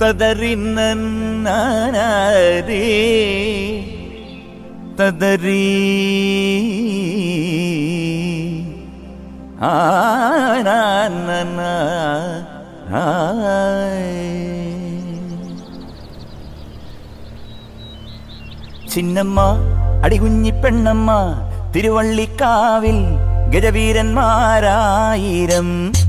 തദറിന്നേ തദരീ ആനന ചിന്നമ്മ അടികുഞ്ഞി പെണ്ണമ്മ തിരുവള്ളിക്കാവിൽ ഗജവീരന്മാരായിരം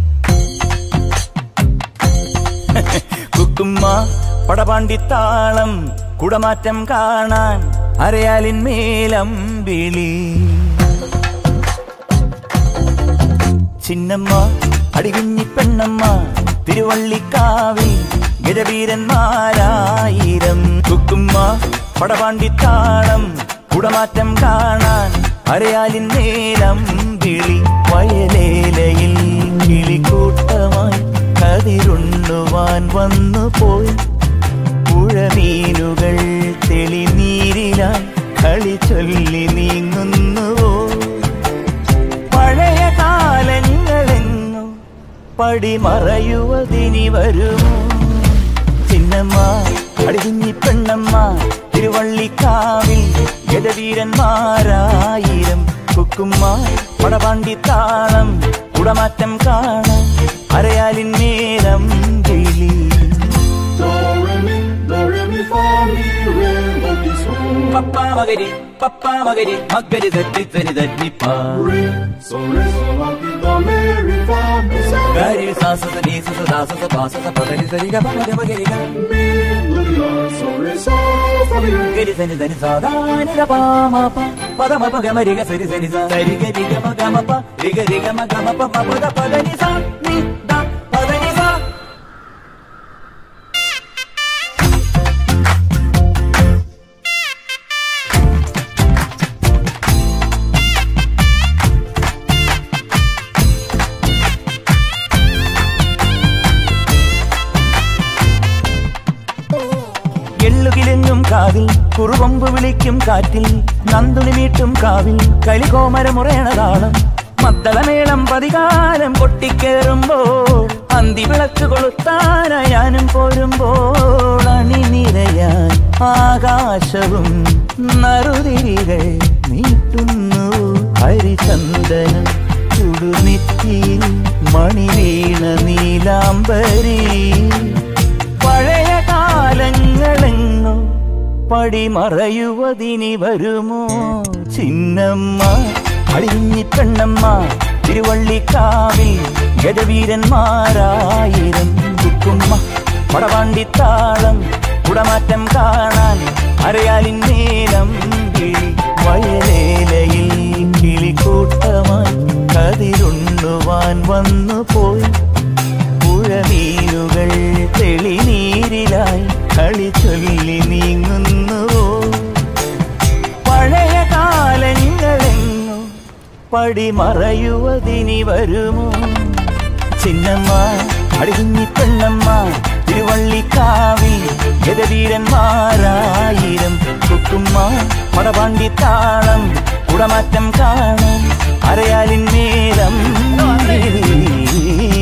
കുക്കുമ്മ പടപാണ്ടിത്താളം കുടമാറ്റം കാണാൻ അരയാലിൻ മേലം വിളി ചിന്നമ്മ അടികുഞ്ഞി പെണ്ണമ്മ തിരുവള്ളിക്കാവിൽ ഗജവീരന്മാരായിരം കുക്കുമ്മ പടപാണ്ടിത്താളം കുടമാറ്റം കാണാൻ അരയാലിൻ മേലം വിളി വയലേലയിൽ കിളിക്കൂട്ടമായി കതിരുണ്ണുവാൻ വന്നു പോയി പുഴമീനുകൾ തെളിനീരിലായി കളി ചൊല്ലി നീങ്ങുന്നുവോ പഴയ കാലങ്ങളെങ്ങോ പടിമറയുവതിനി വരുമോ ചിന്നമ്മ അടികുഞ്ഞി പെണ്ണമ്മ തിരുവള്ളിക്കാവിൽ ഗജവീരന്മാരായിരം കുക്കുമ്മ പടപാണ്ടിത്താളം കുടമാറ്റം കാണാൻ അരയാലിൻ നേരം കിളി Do re mi, do re mi fa mi re do mi so. പപ്പ മകരി പപ്പ മകരി മകരി തെറ്റി തെരി തെറ്റിപ്പാ Re so re so la ti do me re fa mi so. ഗരി സാസ നീ സസ ദാസ സ പാസ സ പദരി സരി ഗ പദ മകരി ഗ Mi do mi la so re so fa mi re. ഗരി സനി സനി സാദാനി ഗ പ മ പ പദ മ പ ഗ മരി ഗ സരി സരി സ സരി ഗ രി ഗ മ ഗ മ പ രി ഗ രി ഗ മ ഗ മ പ മ പ ദ പദ നി സ നി ദ പദ നി സ എള്ളുകിലെങ്ങും കാവിൽ കുറുവമ്പ് വിളിക്കും കാറ്റിൽ നന്ദുണി മീട്ടും കാവിൽ കളികോമരമുറയണതാളം മദ്ദളമേളം പതികാലം കൊട്ടിക്കേറുമ്പോൾ അന്തി വിളക്ക് കൊളുത്താനായി ഞാനും പോരുമ്പോൾ അണിനിരയാൻ ആകാശവും നറുതിരികൾ നീട്ടുന്നു ഹരിചന്ദനം ചുടുനെറ്റിയിൽ മണിവീണ നീലാംബരി പഴയ കാലങ്ങളെങ്ങോ പടിമറയുവതിനി വരുമോ ചിന്നമ്മ അടിഞ്ഞി പെണ്ണമ്മ തിരുവള്ളിക്കാവിൽ ഗജവീരന്മാരായിരം കുക്കുമ്മ പടവാണ്ടിത്താളം കുടമാറ്റം കാണാൻ അരയാലിൻ നേരം കിളി വയലേലയിൽ കിളിക്കൂട്ടമായി കതിരുണ്ണുവാൻ വന്നു പോയി പുഴമീനുകൾ തെളിനീരിലായി കളി ചൊല്ലി നീങ്ങുന്നുവോ പഴയ കാലങ്ങളെങ്ങോ പടിമറയുവതിനി വരുമോ ചിന്നമ്മ അടികുഞ്ഞി പെണ്ണമ്മ തിരുവള്ളിക്കാവിൽ ഗജവീരന്മാരായിരം കുക്കുമ്മ പടപാണ്ടിത്താളം കുടമാറ്റം കാണാൻ അരയാലിൻ നേരം